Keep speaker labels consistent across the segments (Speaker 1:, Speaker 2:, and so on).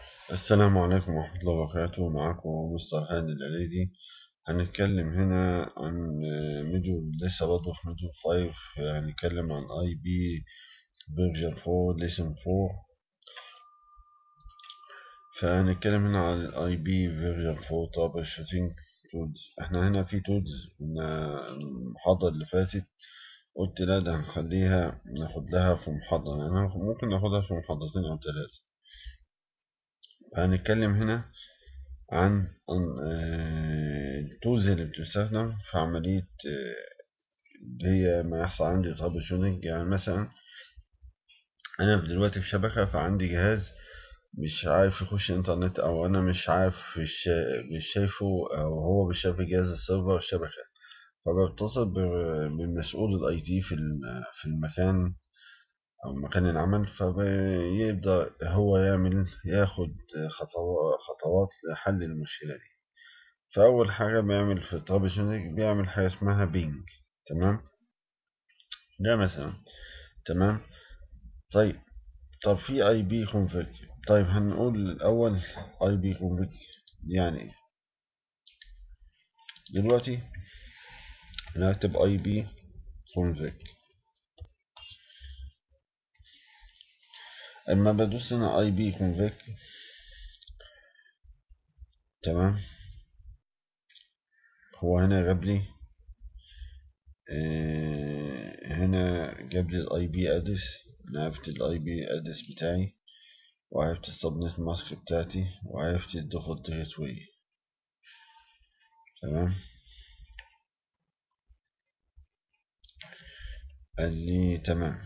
Speaker 1: السلام عليكم ورحمة الله وبركاته معاكم مستر هاني العليدي هنتكلم هنا عن ميديو لسه برضه في ميديو 5 هنتكلم عن اي بي فيرجن 4 ليسن 4 فهنتكلم هنا عن الاي بي فيرجن 4 ترابل شوتينج تولز احنا هنا في تولز من المحاضرة اللي فاتت قلت لا ده هنخليها ناخد لها في محاضرة يعني ممكن ناخدها في محاضرتين أو ثلاثة هنتكلم هنا عن التولز اللي بتستخدم في عملية اللي هي ما يحصل عندي ترابل شوتنج يعني مثلا أنا دلوقتي في شبكة فعندي جهاز مش عارف يخش انترنت او انا مش عارف مش, مش شايفه او هو مش شايف جهاز السيرفر الشبكة فبتصل بمسؤول الاي تي في في المكان او مكان العمل فبيبدأ هو يعمل ياخد خطوات خطوات لحل المشكلة دي فأول حاجة بيعمل في الترابل شوتنج بيعمل حاجة اسمها بينج تمام ده مثلا تمام طيب طب في اي بي كونفيج طيب هنقول الأول اي بي كونفيج يعني ايه دلوقتي نكتب اي بي كونفيج اما بدوس هنا اي بي كونفيج تمام هو هنا جاب لي آه هنا جاب لي الاي بي ادرس انا عرفت الاي بي ادرس بتاعي وعرفت السبنت ماسك بتاعتي وعرفت الديفولت جيت واي تمام قال لي تمام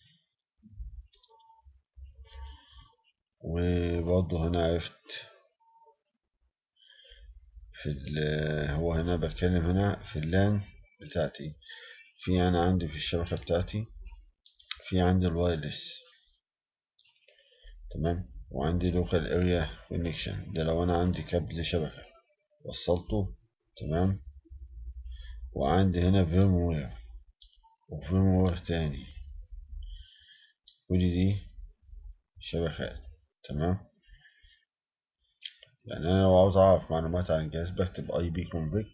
Speaker 1: وبرضه هنا عرفت في هو هنا بتكلم هنا في اللان بتاعتي في انا عندي في الشبكة بتاعتي في عندي الوايرلس تمام وعندي لوكال اريا كونكشن ده لو انا عندي كابل شبكة وصلته تمام وعندي هنا فيرم وير وفيرم وير تاني كل دي شبكات تمام يعني انا لو عاوز اعرف معلومات عن الجهاز بكتب اي بي كونفيج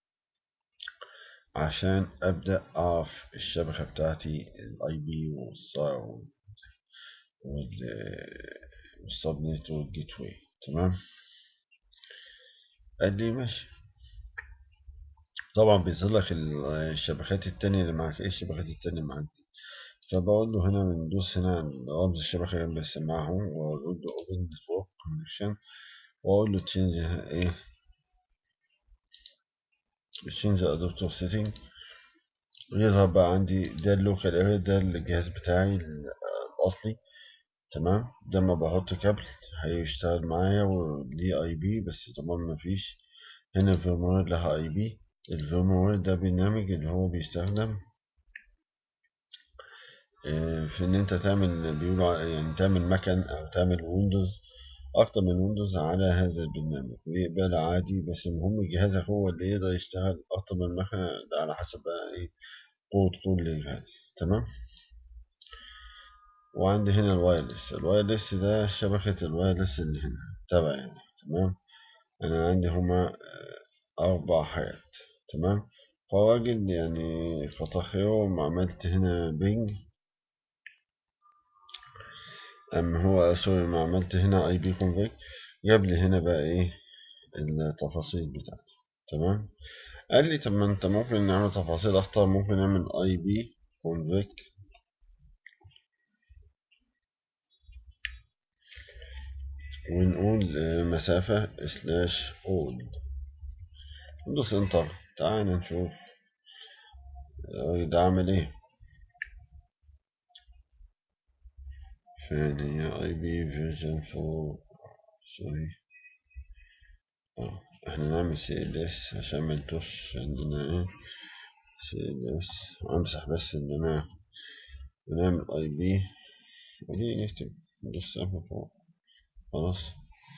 Speaker 1: عشان ابدا اعرف الشبكه بتاعتي الاي بي والسبنت والجيت واي تمام قال لي ماشي طبعا بيظهر لك الشبكات التانية اللي معاك ايه الشبكات التانية اللي معاك دي فبقول له هنا بندوس هنا رمز الشبكة جنب السماعة اهو واقول له open network connection واقول له change ايه change adapter setting ويظهر بقى عندي ده اللوكال اريا ده الجهاز بتاعي الاصلي تمام ده ما بحط كابل هيشتغل معايا وليه اي بي بس طبعا مفيش هنا الفيرموير لها اي بي الفيرموير ده برنامج اللي هو بيستخدم في ان انت تعمل بيقولوا يعني تعمل مكن او تعمل ويندوز اكتر من ويندوز على هذا البرنامج ويقبل عادي بس المهم جهازك هو اللي يقدر يشتغل اكتر من مكنة ده على حسب بقى ايه قوة كل الجهاز تمام وعندي هنا الوايرلس الوايرلس ده شبكة الوايرلس اللي هنا تبعي يعني تمام انا عندي هما اربع حاجات تمام فراجل يعني كتر خيره عملت هنا بينج اما هو سوري ما عملت هنا اي بي كونفيج جاب لي هنا بقى ايه التفاصيل بتاعتي تمام قال لي طب ما انت ممكن نعمل تفاصيل اخطر ممكن نعمل اي بي كونفيج ونقول مسافة سلاش اول ندوس انتر تعال نشوف ده عامل ايه فين هي اي بي فيرجن فور سوري اه احنا نعمل سي ال اس عشان ما نتوش عندنا ايه سي ال اس امسح بس الدماغ ونعمل اي بي ودي نكتب ندوس سهم فوق خلاص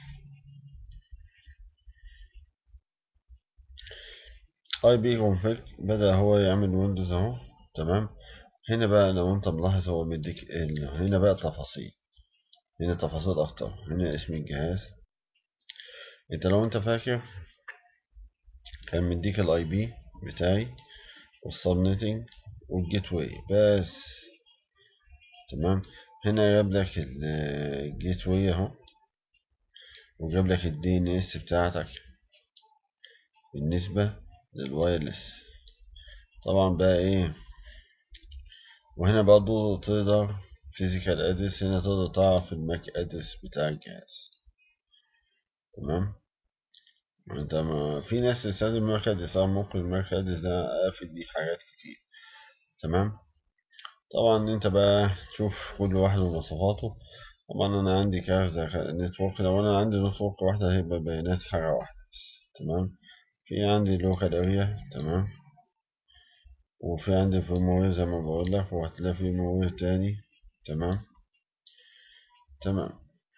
Speaker 1: اي بي كونفيج بدأ هو يعمل ويندوز اهو تمام هنا بقى لو انت ملاحظ هو مديك هنا بقى تفاصيل هنا تفاصيل اكتر هنا اسم الجهاز انت لو انت فاكر كان مديك الاي بي بتاعي والسبنتنج والجيت واي بس تمام هنا جاب لك الجيت واي اهو وجاب لك الدي ان اس بتاعتك بالنسبة للوايرلس طبعا بقى ايه وهنا برضو تقدر فيزيكال ادرس هنا تقدر تعرف الماك ادرس بتاع الجهاز تمام انت ما في ناس تستخدم الماك ادرس ممكن الماك ادرس ده قافل بيه حاجات كتير تمام طبعا انت بقى تشوف كل واحد ومواصفاته طبعا انا عندي كارت نتورك لو انا عندي نتورك واحدة هيبقى بيانات حاجة واحدة بس تمام في عندي لوكال اريا تمام وفي عندي فيرموير زي ما بقول لك وهتلاقي فيرموير تاني تمام تمام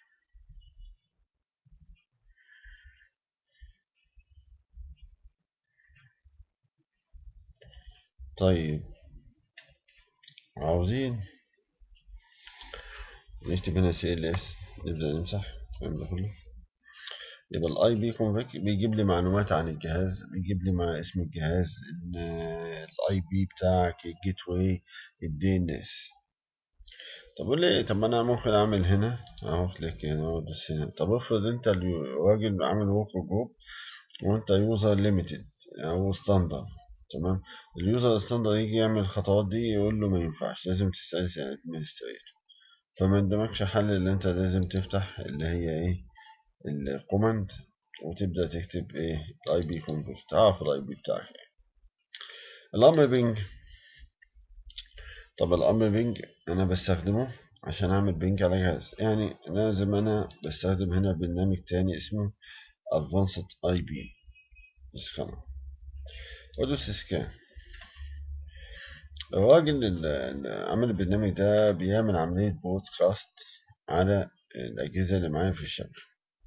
Speaker 1: طيب عاوزين نكتب هنا سي ال اس نبدأ نمسح الكلام ده كله يبقى الاي بي كونفيك بيجيب لي معلومات عن الجهاز بيجيب لي مع اسم الجهاز الاي بي بتاعك الجيت واي الدي ان اس طب قول لي طب ما انا ممكن اعمل هنا اهو كليك هنا وادوس هنا طب افرض انت الراجل عامل ورك جروب وانت يوزر ليميتد او ستاندرد تمام اليوزر ستاندرد يجي يعمل الخطوات دي يقول له ما ينفعش لازم تستأذن الادمنستريتور فما قدامكش حل اللي انت لازم تفتح اللي هي ايه الكوماند وتبدأ تكتب ايه الاي بي كونفيج تعرف الاي بي بتاعك ايه الامر بينج طب الامر بينج انا بستخدمه عشان اعمل بينج على جهاز يعني لازم انا بستخدم هنا برنامج تاني اسمه advanced اي بي سكانر وادوس سكان الراجل اللي عامل البرنامج ده بيعمل عملية بودكاست على الأجهزة اللي معايا في الشبكة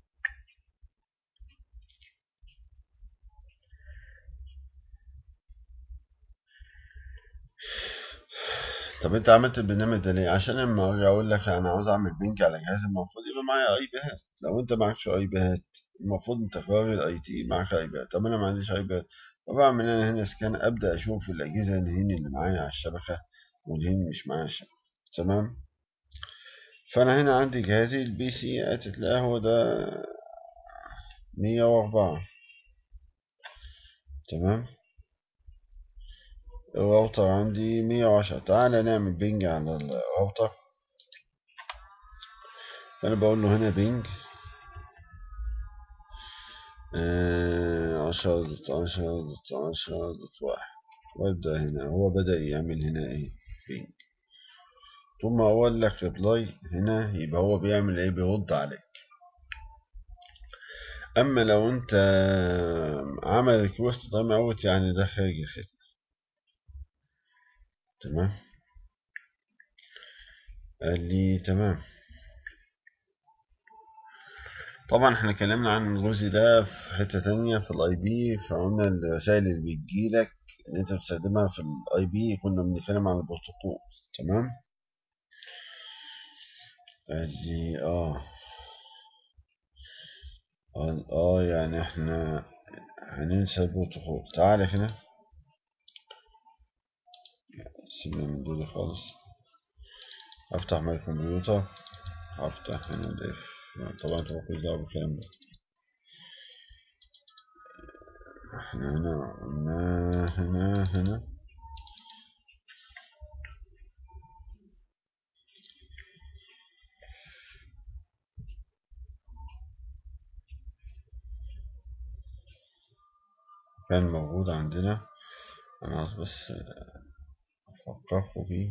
Speaker 1: طب انت عملت البرنامج ده ليه عشان لما اجي اقول لك انا عاوز اعمل بينج على جهاز المفروض يبقى معايا اي بيهات لو انت معكش اي بيهات المفروض انت كراجل اي تي معاك اي بيهات طب انا ما عنديش اي بيهات فبعمل انا هنا سكان ابدا اشوف الاجهزه الهين اللي معايا على الشبكه والهين مش معايا الشبكه تمام فانا هنا عندي جهازي البي سي هتلاقيه هو ده مية واربعة تمام الراوتر عندي مية وعشرة تعالى نعمل بينج على الراوتر فأنا بقول له هنا بينج عشرة دوت عشرة دوت عشرة دوت واحد وابدأ هنا هو بدأ يعمل هنا ايه بينج ثم أقول لك ريبلاي هنا يبقى هو بيعمل ايه بيرد عليك أما لو أنت عمل ريكوست تايم أوت يعني ده خارج الخدمة تمام قال لي تمام طبعا احنا اتكلمنا عن الجزء ده في حتة تانية في الاي بي فقلنا الرسائل اللي بتجيلك ان انت بتستخدمها في الاي بي كنا بنتكلم عن البروتوكول تمام قال لي اه قال اه يعني احنا هننسى البروتوكول تعالى هنا سيبنا من دول خالص افتح ماي كمبيوتر هفتح هنا الاف طبعا انت مالكوش دعوة بالكلام ده احنا هنا قلنا هنا هنا كان موجود عندنا انا عاوز بس افكركوا بيه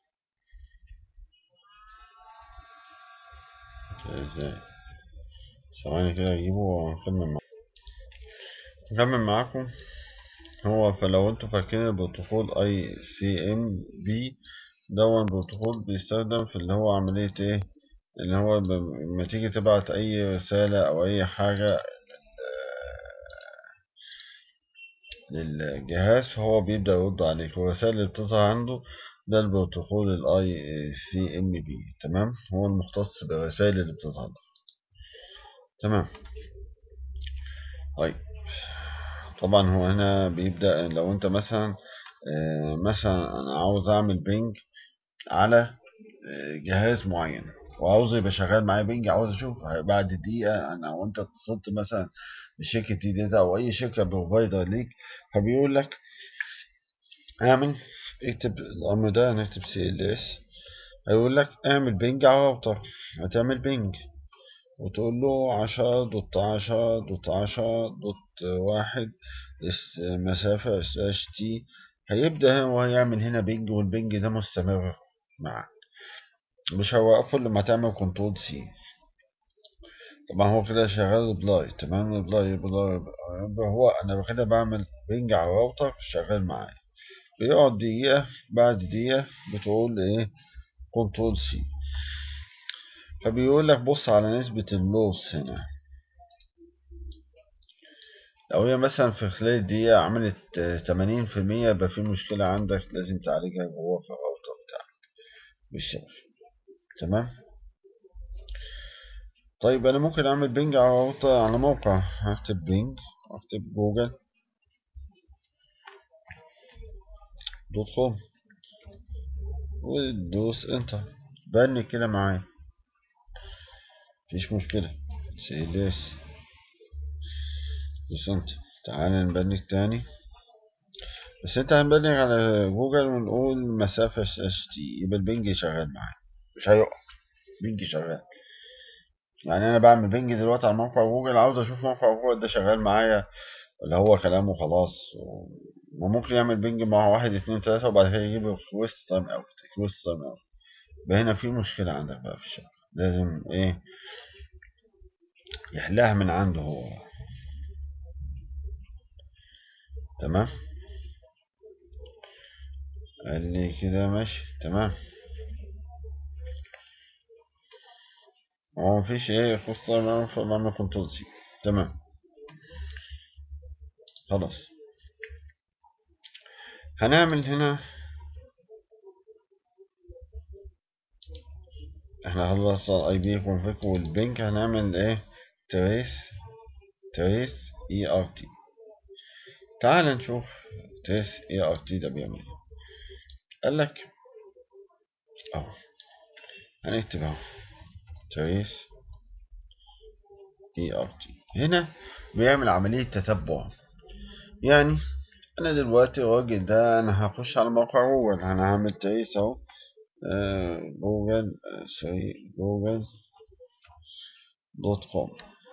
Speaker 1: ازاي ثواني كده اجيبه ونكمل معاكم نكمل معاكم هو فلو انتوا فاكرين البروتوكول اي سي ام بي دون بروتوكول بيستخدم في اللي هو عملية ايه اللي هو لما تيجي تبعت اي رسالة او اي حاجة للجهاز هو بيبدأ يرد عليك والرسائل اللي بتظهر عنده ده البروتوكول الاي سي ام بي تمام هو المختص بالرسائل اللي بتظهر تمام طيب طبعا هو هنا بيبدأ لو انت مثلا آه مثلا انا عاوز اعمل بينج على آه جهاز معين وعاوز يبقى شغال معايا بينج عاوز اشوف بعد دقيقة انا وانت اتصلت مثلا بشركة دي داتا او اي شركة بروفايدر ليك فبيقول لك اعمل اكتب الامر ده نكتب سي ال اس هيقول لك اعمل بينج على راوتر هتعمل بينج وتقول له عشرة دوت عشرة دوت عشرة دوت واحد مسافة سلاش تي هيبدأ هو يعمل هنا بينج والبينج ده مستمر معاك مش هوقفه لما تعمل كنترول سي طبعا هو كده شغال بلاي تمام بلاي بلاي هو انا كده بعمل بينج على الراوتر شغال معايا بيقعد دقيقة بعد دقيقة بتقول ايه كنترول سي فبيقول لك بص على نسبة اللوس هنا لو هي مثلا في خلال دقيقة عملت تمانين في المية يبقى في مشكلة عندك لازم تعالجها جوه في الراوتر بتاعك بالشبكة تمام طيب أنا ممكن أعمل بينج على راوتر على موقع هكتب بينج هكتب جوجل دوت كوم وتدوس انتر بني كده معايا مفيش مشكلة سيليس دوس انت تعال نبنك تاني بس انت هنبنك على جوجل ونقول مسافة اس تي يبقى البنج شغال معايا مش هيقف بنج شغال يعني انا بعمل بنج دلوقتي على موقع جوجل عاوز اشوف موقع جوجل ده شغال معايا ولا هو كلامه خلاص وممكن يعمل بنج مع واحد اتنين تلاتة وبعد كده يجيب ريكوست تايم اوت ريكوست تايم اوت يبقى هنا في مشكلة عندك بقى في الشبكة لازم ايه يحلها من عنده هو تمام قال لي كده ماشي تمام هو مفيش ايه خصوصا فبعمل كنترول سي تمام خلاص هنعمل هنا احنا خلصنا الاي بي كونفيك والبنك هنعمل ايه تريس تريس اي ار تي تعال نشوف تريس اي ار تي ده بيعمل ايه قال لك اهو هنكتب اهو تريس اي ار تي هنا بيعمل عملية تتبع يعني انا دلوقتي الراجل ده انا هخش على موقع جوجل انا هعمل تريس اهو آه جوجل آه سوري جوجل دوت كوم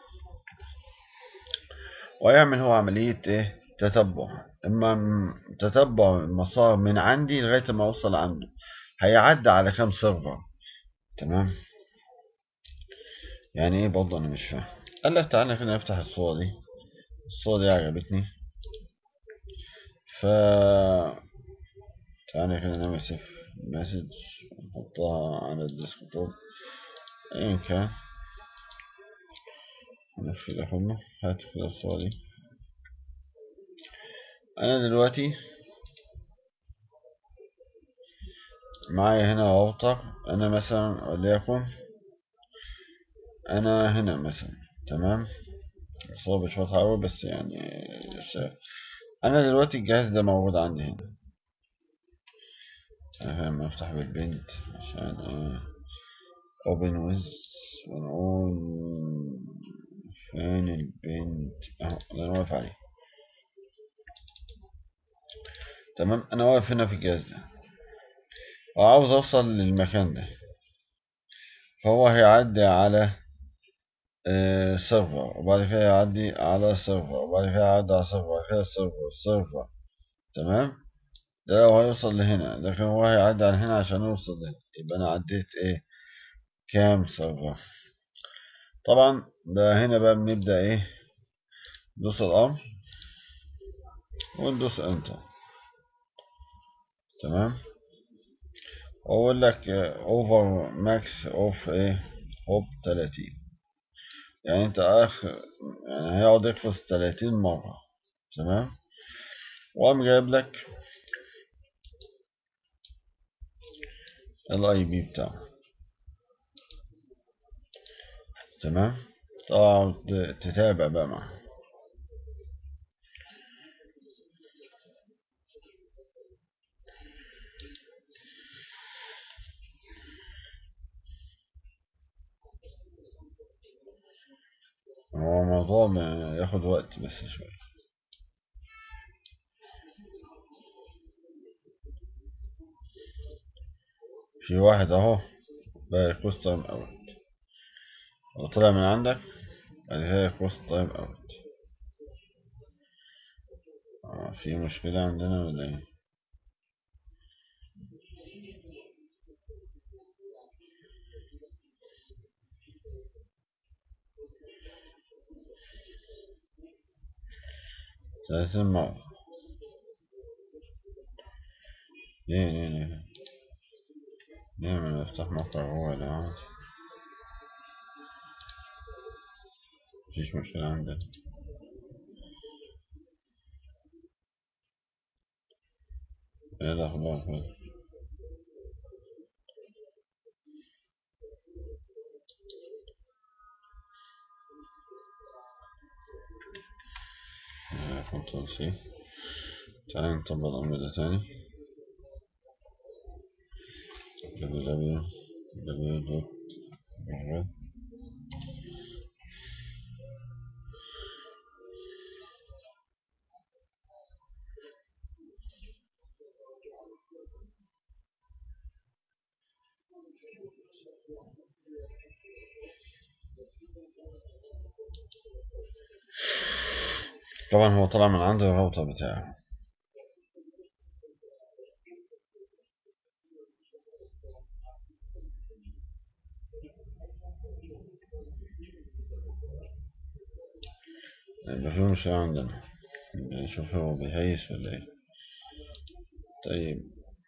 Speaker 1: ويعمل هو عملية ايه تتبع اما تتبع المسار من عندي لغاية ما اوصل عنده هيعدي على كام سيرفر تمام يعني ايه برضه انا مش فاهم قال لك تعالى خلينا نفتح الصورة دي الصورة دي عجبتني ف تعالى خلينا نعمل سيف مسج نحطها على الديسكتوب ايا كان هنقفل كله هات كده الصورة دي انا دلوقتي معايا هنا راوتر انا مثلا وليكن انا هنا مثلا تمام الصورة مش واضحة اوي بس يعني انا دلوقتي الجهاز ده موجود عندي هنا انا افتح بالبنت عشان ايه open with ونقول فين البنت اهو اللي انا واقف عليه تمام انا واقف هنا في الجهاز ده وعاوز اوصل للمكان ده فهو هيعدي على آه سيرفر وبعد كده يعدي على سيرفر وبعد كده يعدي على سيرفر وبعد كده سيرفر سيرفر تمام ده لو هيوصل لهنا لكن هو هيعدي على هنا عشان يوصل لهنا يبقى انا عديت ايه كام سيرفر طبعا ده هنا بقى بنبدأ ايه ندوس الامر وندوس انتر تمام واقول لك اوفر ماكس اوف ايه هوب 30 يعني انت اخر يعني هيقعد يقفز 30 مرة تمام وقام جايب لك الاي بي بتاعه تمام تقعد تتابع بقى معاه هو الموضوع ما ياخد وقت بس شوية في واحد اهو بقى يخص تايم اوت لو طلع من عندك بعد كده يخص تايم اوت آه في مشكلة عندنا ولا ايه ثلاثين مرة ليه ليه ليه ليه ما نفتح موقع هو ده عادي مفيش مشكلة عندنا ايه الأخبار كده كنترول سي تعالى نطبق الأمر ده تاني www www طبعا هو طلع من عند الراوتر بتاعه يبقى في مشكلة عندنا نشوف هو بيهيس ولا ايه طيب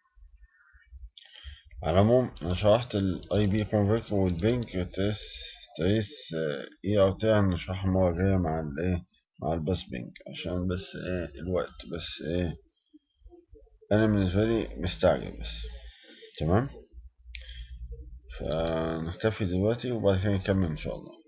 Speaker 1: على العموم انا شرحت الاي بي كونفرت والبينك تقيس تقيس اي ار تي هنشرحها المرة الجاية مع الايه مع الباس بينك عشان بس ايه الوقت بس ايه انا بالنسبة لي مستعجل بس تمام فنكتفي دلوقتي وبعد كده نكمل ان شاء الله